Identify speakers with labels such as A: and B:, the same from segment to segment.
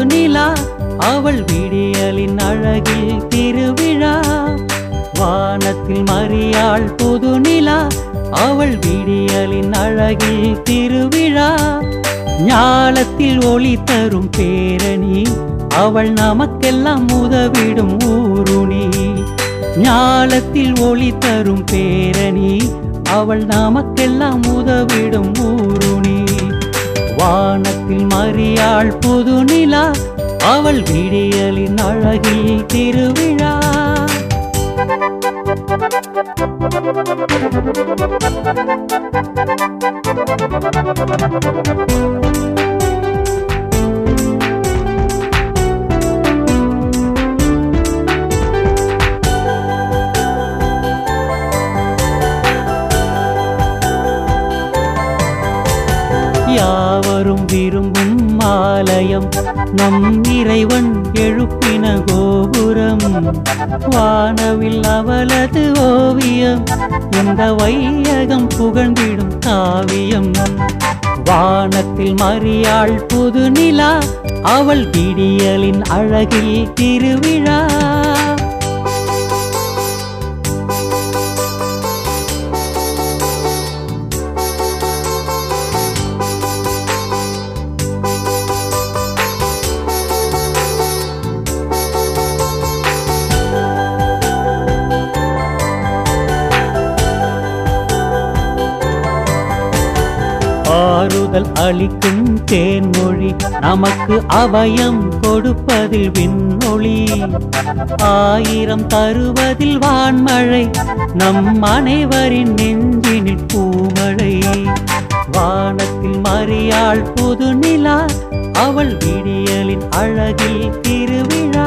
A: நிலா அவள் விடியலின் அழகில் திருவிழா வானத்தில் மரியாள் புது நிலா அவள் விடியலின் அழகில் திருவிழா ஞாலத்தில் ஒளி தரும் பேரணி அவள் நமக்கெல்லாம் உதவிடும் ஊருணி ஞாலத்தில் ஒளி தரும் பேரணி அவள் நமக்கெல்லாம் உதவிடும் ஊருணி வானத்தில் மரியாள் புது நிலா அவள் விடியலின் அழகில் திருவிழா யாவரும் விரும்பும் ஆலயம் நம் இறைவன் எழுப்பின கோபுரம் வானவில் அவளது ஓவியம் இந்த வையகம் புகழ்ந்திடும் காவியம் வானத்தில் மரியாள் புது நிலா அவள் விடியலின் அழகில் திருவிழா ஆறுதல் அளிக்கும் தேன்மொழி நமக்கு அபயம் கொடுப்பதில் விண்ணொளி ஆயிரம் தருவதில் வான்மழை நம் அனைவரின் நெஞ்சினில் பூமழை வானத்தில் மரியாள் புது நிலா அவள் விடியலின் அழகில் திருவிழா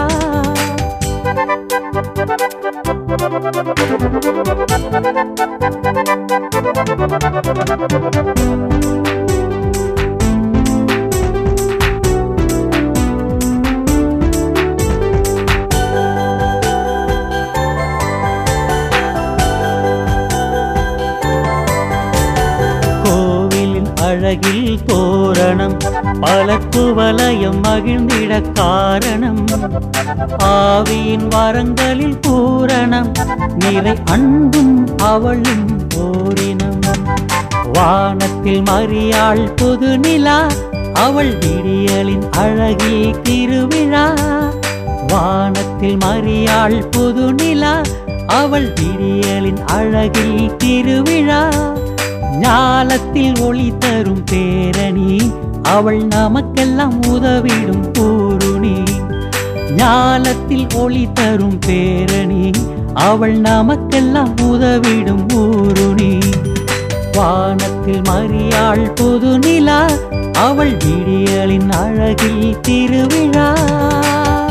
A: கோவிலின் அழகில் தோரணம் பல குவலயம் மகிழ்ந்திட காரணம் ஆவியின் வரங்களில் பூரணம் நிறை அன்பும் அவளும் ஓரினம் வானத்தில் மரியாள் புது நிலா அவள் விடியலின் அழகில் திருவிழா வானத்தில் மரியாள் புது நிலா அவள் விடியலின் அழகில் திருவிழா ஞாலத்தில் ஒளி தரும் பேரணி அவள் நமக்கெல்லாம் உதவிடும் பூருணி ஞாலத்தில் ஒளி தரும் பேரணி அவள் நமக்கெல்லாம் உதவிடும் ஊருணி வானத்தில் மரியாள் புது நிலா அவள் விடியலின் அழகில் திருவிழா